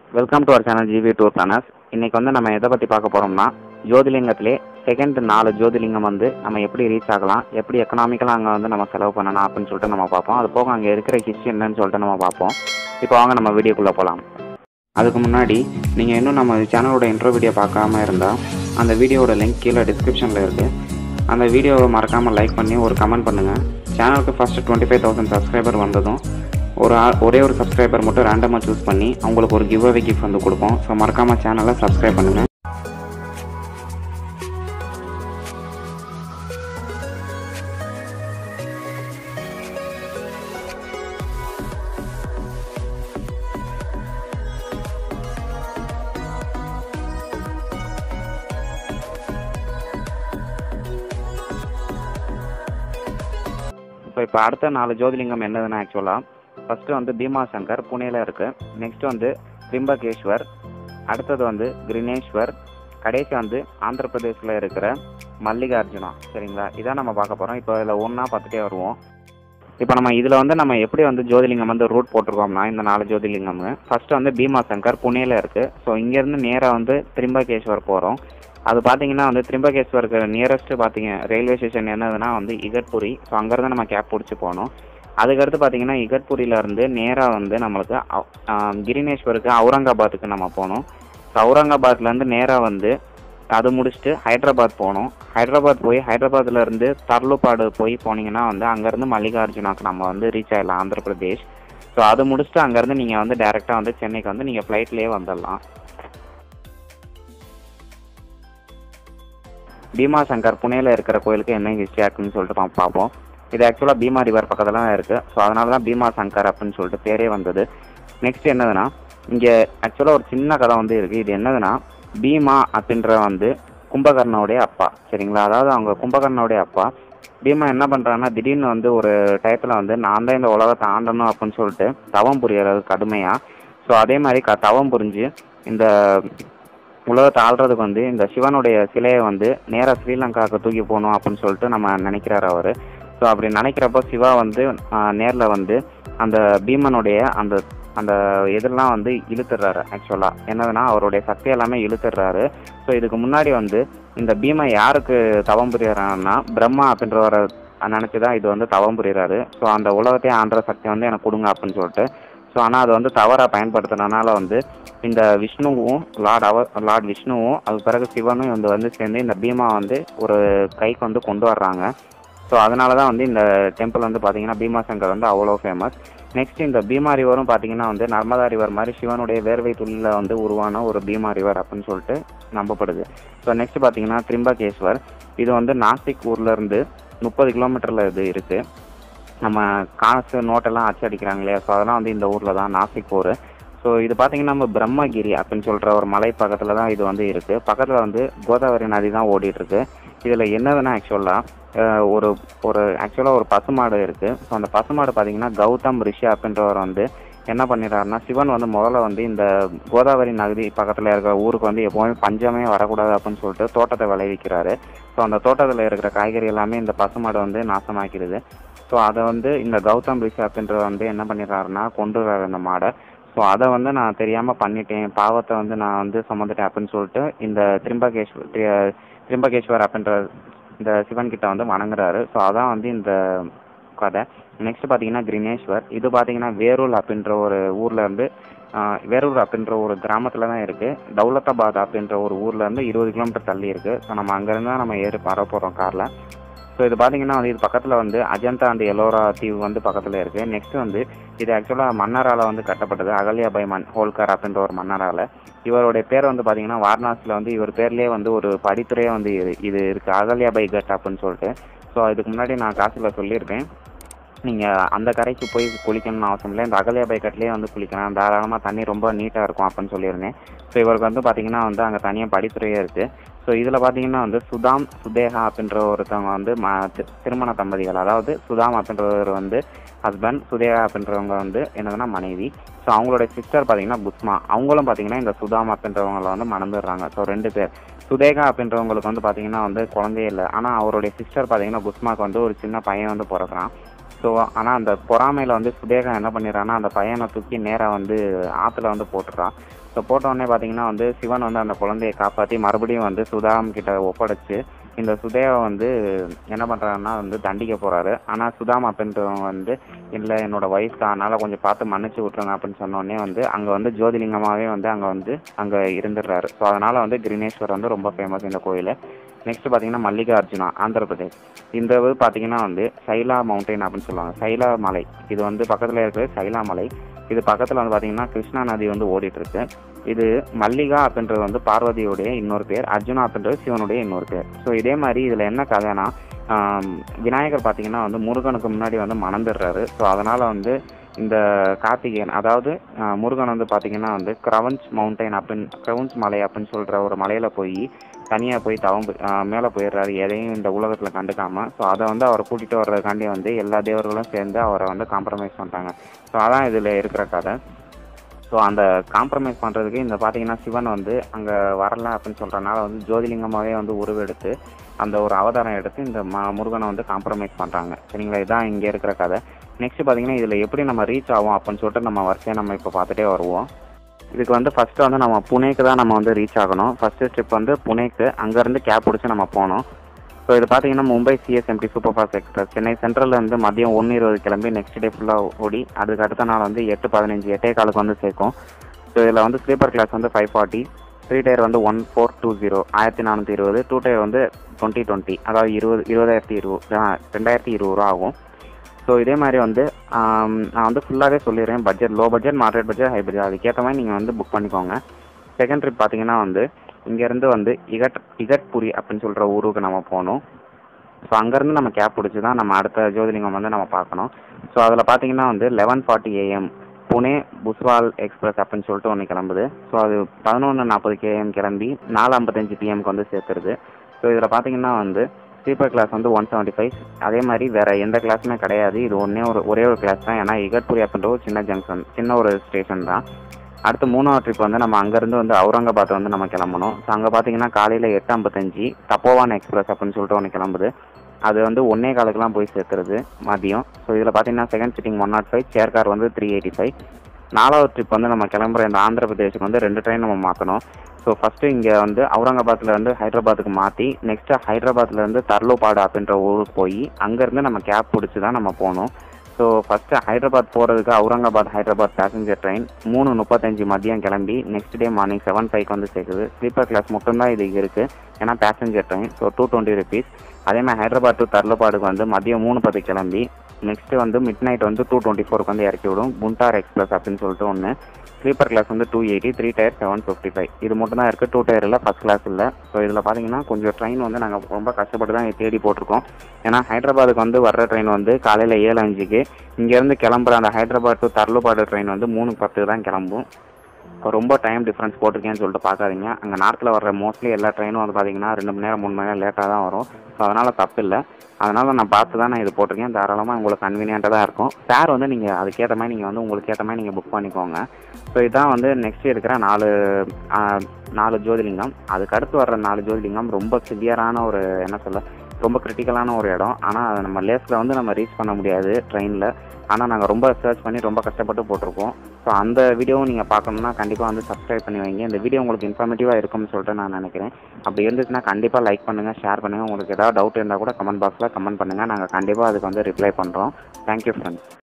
welcome to our channel GV tour planners இன்னைக்கு வந்து நம்ம எதை பற்றி பார்க்க போகிறோம்னா ஜோதிலிங்கத்திலே செகண்ட் நாலு ஜோதிலிங்கம் வந்து நம்ம எப்படி ரீச் ஆகலாம் எப்படி எக்கனாமிக்கலாக அங்கே வந்து நம்ம செலவு பண்ணலாம் அப்படின்னு சொல்லிட்டு நம்ம பார்ப்போம் அது போக அங்கே இருக்கிற ஹிஸ்ட்ரி என்னன்னு சொல்லிட்டு நம்ம பார்ப்போம் இப்போ வாங்க நம்ம வீடியோக்குள்ளே போகலாம் அதுக்கு முன்னாடி நீங்கள் இன்னும் நம்ம சேனலோட இன்ட்ரோ வீடியோ பார்க்காம இருந்தால் அந்த வீடியோவோட லிங்க் கீழே டிஸ்கிரிப்ஷனில் இருக்குது அந்த வீடியோவை மறக்காமல் லைக் பண்ணி ஒரு கமெண்ட் பண்ணுங்கள் சேனலுக்கு first twenty five thousand subscriber வந்ததும் ஒரு ஆள் ஒரே ஒரு சப்ஸ்கிரைபர் மட்டும் ரேண்டமாக சூஸ் பண்ணி அவங்களுக்கு ஒரு கிவ் அவே கிஃப்ட் வந்து கொடுப்போம் ஸோ மறக்காமல் சேனலை சப்ஸ்கிரைப் பண்ணுங்கள் ஸோ இப்போ அடுத்த நாலு ஜோதிலிங்கம் என்னதுன்னா ஆக்சுவலாக ஃபஸ்ட்டு வந்து பீமாசங்கர் புனேல இருக்குது நெக்ஸ்ட் வந்து திரிம்பகேஸ்வர் அடுத்தது வந்து கிரினேஸ்வர் கடைசி வந்து ஆந்திர பிரதேசில் இருக்கிற மல்லிகார்ஜுனா சரிங்களா இதான் நம்ம பார்க்க போகிறோம் இப்போ இதில் ஒன்றா பார்த்துட்டே வருவோம் இப்போ நம்ம இதில் வந்து நம்ம எப்படி வந்து ஜோதிலிங்கம் வந்து ரூட் போட்டிருக்கோம்னா இந்த நாலு ஜோதிலிங்கம் ஃபர்ஸ்ட் வந்து பீமாசங்கர் புனேல இருக்குது ஸோ இங்கேருந்து நேராக வந்து திரிம்பகேஸ்வர் போகிறோம் அது பார்த்தீங்கன்னா வந்து திரிம்பகேஸ்வருக்கு நியரஸ்ட் பார்த்தீங்க ரயில்வே ஸ்டேஷன் என்னதுன்னா வந்து இகட்புரி ஸோ அங்கேருந்து நம்ம கேப் பிடிச்சி போகணும் அதுக்கடுத்து பார்த்தீங்கன்னா இகட்புரியிலேருந்து நேராக வந்து நம்மளுக்கு அவ்- ஆஹ் கிரினேஸ்வருக்கு அவுரங்காபாத்துக்கு நம்ம போகணும் ஸோ அவுரங்காபாத்லேருந்து நேராக வந்து அது முடிச்சுட்டு ஹைதராபாத் போகணும் ஹைதராபாத் போய் ஹைதராபாத்ல இருந்து தர்லுப்பாடு போய் போனீங்கன்னா வந்து அங்கேருந்து மல்லிகார்ஜுனாக்கு நம்ம வந்து ரீச் ஆயிடலாம் ஆந்திர பிரதேஷ் ஸோ அது முடிச்சுட்டு அங்கேருந்து நீங்கள் வந்து டேரெக்டாக வந்து சென்னைக்கு வந்து நீங்கள் ஃப்ளைட்லேயே வந்துடலாம் பீமா சங்கர் புனேல இருக்கிற கோயிலுக்கு என்ன ஹிஸ்ட்ரி இருக்குன்னு சொல்லிட்டு பா- பார்ப்போம் இது ஆக்சுவலாக பீமா ரிவர் பக்கத்தில் தான் இருக்குது ஸோ அதனால தான் பீமா சங்கர் அப்படின்னு சொல்லிட்டு பேரே வந்தது நெக்ஸ்ட் என்னதுன்னா இங்கே ஆக்சுவலாக ஒரு சின்ன கதை வந்து இருக்குது இது என்னதுன்னா பீமா அப்படின்ற வந்து கும்பகர்ணனுடைய அப்பா சரிங்களா அதாவது அவங்க கும்பகர்ணனுடைய அப்பா பீமா என்ன பண்ணுறாங்கன்னா திடீர்னு வந்து ஒரு டயத்தில் வந்து நான் தான் இந்த உலகத்தை ஆண்டணும் அப்படின்னு சொல்லிட்டு தவம் புரியறது கடுமையாக ஸோ அதே மாதிரி க தவம் புரிஞ்சு இந்த உலகத்தை ஆள்றதுக்கு வந்து இந்த சிவனுடைய சிலையை வந்து நேராக ஸ்ரீலங்காவுக்கு தூக்கி போகணும் அப்படின்னு சொல்லிட்டு நம்ம நினைக்கிறாரு அவர் ஸோ அப்படி நினைக்கிறப்போ சிவா வந்து நேரில் வந்து அந்த பீமனுடைய அந்த அந்த இதெல்லாம் வந்து இழுத்துடுறாரு ஆக்சுவலாக என்னதுன்னா அவருடைய சக்தி எல்லாமே இழுத்துடுறாரு ஸோ இதுக்கு முன்னாடி வந்து இந்த பீமை யாருக்கு தவம் புரியறாருன்னா பிரம்மா அப்படின்றவரை நினச்சி தான் இது வந்து தவம் புரியறாரு ஸோ அந்த உலகத்தையே ஆண்ட சக்தி வந்து எனக்கு கொடுங்க அப்படின்னு சொல்லிட்டு ஸோ ஆனால் அது வந்து தவறாக பயன்படுத்துனதுனால வந்து இந்த விஷ்ணுவும் லார்ட் அவர் லார்ட் விஷ்ணுவும் அது பிறகு சிவனும் வந்து வந்து சேர்ந்து இந்த பீமா வந்து ஒரு கைக்கு வந்து கொண்டு வர்றாங்க ஸோ அதனால தான் வந்து இந்த டெம்பிள் வந்து பார்த்தீங்கன்னா பீமா சங்கர் வந்து அவ்வளோ ஃபேமஸ் நெக்ஸ்ட் இந்த பீமா ரிவரும் பார்த்தீங்கன்னா வந்து நர்மதா ரிவர் மாதிரி சிவனுடைய வேர்வை துளியில் வந்து உருவான ஒரு பீமா ரிவர் அப்படின்னு சொல்லிட்டு நம்பப்படுது ஸோ நெக்ஸ்ட் பார்த்தீங்கன்னா திரிம்பகேஸ்வர் இது வந்து நாசிக் ஊர்ல இருந்து முப்பது கிலோமீட்டரில் இது இருக்குது நம்ம காசு நோட்டெல்லாம் அச்சு அடிக்கிறாங்க இல்லையா ஸோ அதெல்லாம் வந்து இந்த ஊரில் தான் நாசிக் ஊர் ஸோ இது பார்த்தீங்கன்னா நம்ம பிரம்மகிரி அப்படின்னு சொல்கிற ஒரு மலை பக்கத்தில் தான் இது வந்து இருக்குது பக்கத்தில் வந்து கோதாவரி நதி தான் ஓடிட்டு இருக்கு இதில் என்னதுன்னா ஆக்சுவலாக ஒரு ஒரு ஆக்சுவலாக ஒரு பசுமாடு இருக்குது ஸோ அந்த பசுமாடு பார்த்தீங்கன்னா கௌதம் ரிஷி அப்படின்றவர் வந்து என்ன பண்ணிடுறாருன்னா சிவன் வந்து முதல்ல வந்து இந்த கோதாவரி நதி பக்கத்தில் இருக்கிற ஊருக்கு வந்து எப்போவுமே பஞ்சமே வரக்கூடாது அப்படின்னு சொல்லிட்டு தோட்டத்தை விளைவிக்கிறாரு ஸோ அந்த தோட்டத்தில் இருக்கிற காய்கறி எல்லாமே இந்த பசுமாடு வந்து நாசமாக்கிடுது ஸோ அதை வந்து இந்த கௌதம் ரிஷி அப்படின்றவர் வந்து என்ன பண்ணிடுறாருன்னா கொண்டு வர்றாரு இந்த மாடை ஸோ அதை வந்து நான் தெரியாமல் பண்ணிட்டேன் பாவத்தை வந்து நான் வந்து சுமந்துட்டேன் அப்படின்னு சொல்லிட்டு இந்த திரிம்பகேஸ்வர் திரி- திரிம்பகேஸ்வர் அப்படின்ற இந்த சிவன் கிட்ட வந்து வணங்குறாரு ஸோ அதான் வந்து இந்த கதை நெக்ஸ்ட் பார்த்தீங்கன்னா கிரினேஸ்வர் இது பார்த்தீங்கன்னா வேரூர் அப்படின்ற ஒரு ஊர்ல இருந்து ஆஹ், வேரூர் அப்படின்ற ஒரு கிராமத்தில் தான் இருக்குது தௌலத்தாபாத் அப்படின்ற ஒரு ஊர்ல இருந்து இருபது கிலோமீட்டர் தள்ளி இருக்குது ஸோ நம்ம அங்கேருந்து தான் நம்ம ஏறி வர போகிறோம் காரில் ஸோ இது பார்த்தீங்கன்னா வந்து இது பக்கத்தில் வந்து அஜந்தா அண்ட் எல்லோரா தீவு வந்து பக்கத்தில் இருக்குது நெக்ஸ்ட் வந்து இது ஆக்சுவலாக மன்னரால் வந்து கட்டப்பட்டது அகல்யாபாய் மன் ஹோல்கர் அப்படின்ற ஒரு மன்னரால் இவருடைய பேர் வந்து பார்த்தீங்கன்னா வாரணாசியில் வந்து இவர் பேர்லேயே வந்து ஒரு படித்துறையே வந்து இது இது இருக்குது அகல்யாபாய் கட் அப்படின்னு சொல்லிட்டு ஸோ இதுக்கு முன்னாடி நான் காசில் சொல்லியிருக்கேன் நீங்கள் அந்த கரைக்கு போய் குளிக்கணும்னு அவசியம் இல்லை இந்த அகல்யாபாய் கட்லேயே வந்து குளிக்கலாம் தாராளமாக தண்ணி ரொம்ப நீட்டாக இருக்கும் அப்படின்னு சொல்லியிருந்தேன் ஸோ இவருக்கு வந்து பார்த்தீங்கன்னா வந்து அங்கே தனியாக படித்துறையே இருக்குது ஸோ இதில் பார்த்தீங்கன்னா வந்து சுதாம் சுதேகா அப்படின்ற ஒருத்தவங்க வந்து ம தி- திருமண தம்பதிகள் அதாவது சுதாம் அப்படின்றவர் வந்து ஹஸ்பண்ட் சுதேகா அப்படின்றவங்க வந்து என்னதுன்னா மனைவி ஸோ அவங்களோட சிஸ்டர் பார்த்தீங்கன்னா புஸ்மா அவங்களும் பார்த்தீங்கன்னா இந்த சுதாம் அப்படின்றவங்கள வந்து மணந்துடுறாங்க ஸோ ரெண்டு பேர் சுதேகா அப்படின்றவங்களுக்கு வந்து பார்த்தீங்கன்னா வந்து குழந்தையே இல்லை ஆனால் அவருடைய சிஸ்டர் பார்த்தீங்கன்னா புஸ்மாக்கு வந்து ஒரு சின்ன பையன் வந்து பிறக்கிறான் ஸோ ஆனால் அந்த பொறாமையில் வந்து சுதேகா என்ன பண்ணிடுறான்னா அந்த பையனை தூக்கி நேராக வந்து ஆற்றுல வந்து போட்டுறான் ஸோ ஸோ போட்டோடனே பார்த்தீங்கன்னா வந்து சிவன் வந்து அந்த குழந்தையை காப்பாற்றி மறுபடியும் வந்து சுதாம் கிட்ட ஒப்படைச்சு இந்த சுதேவை வந்து என்ன பண்ணுறாருன்னா வந்து தண்டிக்க போகிறாரு ஆனால் சுதாம் அப்படின்றவங்க வந்து இல்லை என்னோட வயசு தான் அதனால் கொஞ்சம் பார்த்து மன்னிச்சு விட்ருங்க அப்படின்னு சொன்னோடனே வந்து அங்கே வந்து ஜோதிலிங்கமாகவே வந்து அங்கே வந்து அங்கே இருந்துடுறாரு ஸோ அதனால் வந்து கிரினேஸ்வர் வந்து ரொம்ப ஃபேமஸ் இந்த கோயில் நெக்ஸ்ட் பார்த்தீங்கன்னா மல்லிகார்ஜுனா ஆந்திர பிரதேஷ் இந்த இது பார்த்தீங்கன்னா வந்து சைலா மவுண்டைன் அப்படின்னு சொல்லுவாங்க சைலா மலை இது வந்து பக்கத்தில் இருக்கிறது சைலா மலை இது பக்கத்தில் வந்து பார்த்தீங்கன்னா கிருஷ்ணா நதி வந்து ஓடிட்டு இருக்கு இது மல்லிகா அப்படின்றது வந்து பார்வதியோடைய இன்னொரு பேர் அர்ஜுனா அப்படின்றது சிவனுடைய இன்னொரு பேர் ஸோ இதே மாதிரி இதில் என்ன கதைனா ஆம், விநாயகர் பார்த்தீங்கன்னா வந்து முருகனுக்கு முன்னாடி வந்து மணந்துடுறாரு ஸோ அதனால் வந்து இந்த கார்த்திகேயன் அதாவது ஆ, முருகன் வந்து பார்த்தீங்கன்னா வந்து கிரவன்ஸ் மவுண்டைன் அப்படின்னு கிரவன்ஸ் மலை அப்படின்னு சொல்கிற ஒரு மலையில் போய் தனியாக போய் தவம் மேலே போயிடுறாரு எதையும் இந்த உலகத்தில் கண்டுக்காம ஸோ அதை வந்து அவரை கூட்டிகிட்டு வர்றதுக்காண்டி வந்து எல்லா தேவர்களும் சேர்ந்து அவரை வந்து காம்ப்ரமைஸ் பண்ணிட்டாங்க ஸோ அதான் இதில் இருக்கிற கதை ஸோ அந்த காம்ப்ரமைஸ் பண்ணுறதுக்கு இந்த பார்த்தீங்கன்னா சிவன் வந்து அங்கே வரல அப்படின்னு சொல்கிறனால வந்து ஜோதிலிங்கமாகவே வந்து உருவெடுத்து அந்த ஒரு அவதாரம் எடுத்து இந்த ம முருகனை வந்து காம்ப்ரமைஸ் பண்ணுறாங்க சரிங்களா இதுதான் இங்கே இருக்கிற கதை நெக்ஸ்ட் பார்த்தீங்கன்னா இதில் எப்படி நம்ம ரீச் ஆகும் அப்படின்னு சொல்லிட்டு நம்ம வரிசையாக நம்ம இப்போ பார்த்துட்டே வருவோம் இதுக்கு வந்து ஃபஸ்ட்டு வந்து நம்ம புனேக்கு தான் நம்ம வந்து ரீச் ஆகணும் ஃபஸ்ட்டு ஸ்டெப் வந்து புனேக்கு அங்கேருந்து கேப் பிடிச்சி நம்ம போகணும் ஸோ இது பார்த்தீங்கன்னா Mumbai CSMT super fast express Chennai சென்ட்ரலில் இருந்து மதியம் ஒன்று இருபது கிளம்பி நெக்ஸ்ட் டே ஃபுல்லாக ஓடி அதுக்கு அடுத்த நாள் வந்து எட்டு பதினஞ்சு எட்டே காலுக்கு வந்து சேர்க்கும் ஸோ இதில் வந்து ஸ்லீப்பர் கிளாஸ் வந்து ஃபைவ் ஃபார்ட்டி த்ரீ டயர் வந்து ஒன் ஃபோர் டூ ஜீரோ ஆயிரத்தி நானூற்றி இருபது டூ டயர் வந்து டுவெண்ட்டி டுவெண்ட்டி அதாவது இருபது இருபதாயிரத்தி இருபது ஆ, ரெண்டாயிரத்தி இருபது ரூபா ஆகும் ஸோ இதே மாதிரி வந்து ஆம், நான் வந்து ஃபுல்லாகவே சொல்லிடுறேன் budget low budget moderate budget high budget அதுக்கேற்ற மாதிரி நீங்கள் வந்து புக் பண்ணிக்கோங்க செகண்ட் ட்ரிப் பார்த்தீங்கன்னா வந்து இங்கேருந்து வந்து இகட் இகட்புரி அப்படின்னு சொல்கிற ஊருக்கு நம்ம போகணும் ஸோ அங்கேருந்து நம்ம கேப் பிடிச்சி தான் நம்ம அடுத்த ஜோதிலிங்கம் வந்து நம்ம பார்க்கணும் ஸோ அதில் பார்த்தீங்கன்னா வந்து eleven forty AM Pune Bhusawal express அப்படின்னு சொல்லிட்டு ஒன்று கிளம்புது ஸோ அது பதினொன்று நாற்பது கேஎம் கிளம்பி நாலு ஐம்பத்தஞ்சு பிஎம்க்கு வந்து சேர்த்துருது ஸோ இதில் பார்த்தீங்கன்னா வந்து ஸ்லீப்பர் கிளாஸ் வந்து ஒன் செவன்ட்டி ஃபைவ் அதே மாதிரி வேறு எந்த கிளாஸுமே கிடையாது இது ஒன்றே ஒரு ஒரே ஒரு கிளாஸ் தான் ஏன்னா இகட்புரி அப்படின்ற ஒரு சின்ன ஜங்ஷன் சின்ன ஒரு ஸ்டேஷன் தான் அடுத்து மூணாவது ட்ரிப் வந்து நம்ம அங்கேருந்து வந்து அவுரங்காபாத் வந்து நம்ம கிளம்பணும் ஸோ அங்கே பார்த்தீங்கன்னா காலையில் எட்டு ஐம்பத்தஞ்சு தப்போவான் எக்ஸ்பிரஸ் அப்படின்னு சொல்லிட்டு ஒன்று கிளம்புது அது வந்து ஒன்னே காலுக்கெல்லாம் போய் சேர்த்துருது மதியம் ஸோ இதில் பார்த்தீங்கன்னா second sitting one not five chair car வந்து த்ரீ எயிட்டி ஃபைவ் நாலாவது ட்ரிப் வந்து நம்ம கிளம்புற இந்த ஆந்திர பிரதேஷுக்கு வந்து ரெண்டு ட்ரெயின் நம்ம மாற்றணும் ஸோ ஃபஸ்ட்டு இங்கே வந்து அவுரங்காபாத்தில் இருந்து ஹைதராபாத்துக்கு மாற்றி நெக்ஸ்ட்டு ஹைதராபாத்தில் இருந்து தர்லோபாடு அப்படின்ற ஊருக்கு போய் அங்கேருந்து நம்ம கேப் பிடிச்சி தான் நம்ம போகணும் ஸோ ஃபஸ்ட்டு ஹைதராபாத் போகிறதுக்கு அவுரங்காபாத் ஹைதராபாத் பேசஞ்சர் ட்ரெயின் மூணு முப்பத்தஞ்சு மதியம் கிளம்பி நெக்ஸ்ட் டே மார்னிங் செவன் ஃபைவ்க்கு வந்து சேர்க்குது ஸ்லீப்பர் கிளாஸ் மட்டும்தான் இது இருக்குது ஏன்னா passenger train so two twenty rupees அதே மாதிரி ஹைதராபாத் டு தர்லபாடுக்கு வந்து மதியம் மூணு பத்து கிளம்பி நெக்ஸ்ட் வந்து மிட் நைட் வந்து டூ டுவெண்ட்டி ஃபோருக்கு வந்து இறக்கி விடும் குண்டார் எக்ஸ்பிரஸ் அப்படின்னு சொல்லிட்டு ஒன்று ஸ்லீப்பர் கிளாஸ் வந்து two eighty three tier seven fifty five இது மட்டும் தான் இருக்குது டூ டயர் இல்லை ஃபஸ்ட் கிளாஸ் இல்லை ஸோ இதில் பார்த்தீங்கன்னா கொஞ்சம் ட்ரெயின் வந்து நாங்கள் ரொம்ப கஷ்டப்பட்டு தான் தேடி போட்டிருக்கோம் ஏன்னா ஹைதராபாத்துக்கு வந்து வர்ற ட்ரெயின் வந்து காலையில் ஏழு அஞ்சுக்கு இங்கேருந்து கிளம்புற அந்த ஹைதராபாத் டு தர்லுபாடு ட்ரெயின் வந்து மூணு பத்துக்கு தான் கிளம்பும் இப்போ ரொம்ப டைம் டிஃப்ரென்ஸ் போட்டிருக்கேன்னு சொல்லிட்டு பார்க்காதீங்க அங்கே நார்த்தில் வர்ற மோஸ்ட்லி எல்லா ட்ரெயினும் வந்து பார்த்தீங்கன்னா ரெண்டு மணி நேரம் மூணு மணி நேரம் லேட்டாக தான் வரும் ஸோ அதனால் தப்பு இல்லை அதனால் நான் பார்த்து தான் நான் இது போட்டிருக்கேன் தாராளமாக உங்களுக்கு கன்வீனியண்ட்டாக தான் இருக்கும் ஃபேர் வந்து நீங்கள் அதுக்கேற்ற மாதிரி நீங்கள் வந்து உங்களுக்கு ஏற்ற மாதிரி நீங்கள் புக் பண்ணிக்கோங்க ஸோ இதான் வந்து நெக்ஸ்ட் இருக்கிற நாலு ஆ, நாலு ஜோதிலிங்கம் அதுக்கு அடுத்து வர்ற நாலு ஜோதிலிங்கம் ரொம்ப சிவியரான ஒரு என்ன சொல்ல ரொம்ப கிரிட்டிக்கலான ஒரு இடம் ஆனால் அதை நம்ம லேஸில் வந்து நம்ம ரீச் பண்ண முடியாது ட்ரெயினில் ஆனால் நாங்கள் ரொம்ப சர்ச் பண்ணி ரொம்ப கஷ்டப்பட்டு போட்டிருக்கோம் ஸோ அந்த வீடியோவும் நீங்கள் பார்க்கணும்னா கண்டிப்பாக வந்து சப்ஸ்கிரைப் பண்ணி வைங்க இந்த வீடியோ உங்களுக்கு இன்ஃபர்மேட்டிவாக இருக்கும்னு சொல்லிட்டு நான் நினைக்கிறேன் அப்படி இருந்துச்சுன்னா கண்டிப்பாக லைக் பண்ணுங்கள் ஷேர் பண்ணுங்கள் உங்களுக்கு ஏதாவது டவுட் இருந்தால் கூட கமெண்ட் பாக்ஸில் கமெண்ட் பண்ணுங்கள் நாங்கள் கண்டிப்பாக அதுக்கு வந்து ரிப்ளை பண்ணுறோம் தேங்க்யூ ஃப்ரெண்ட்ஸ்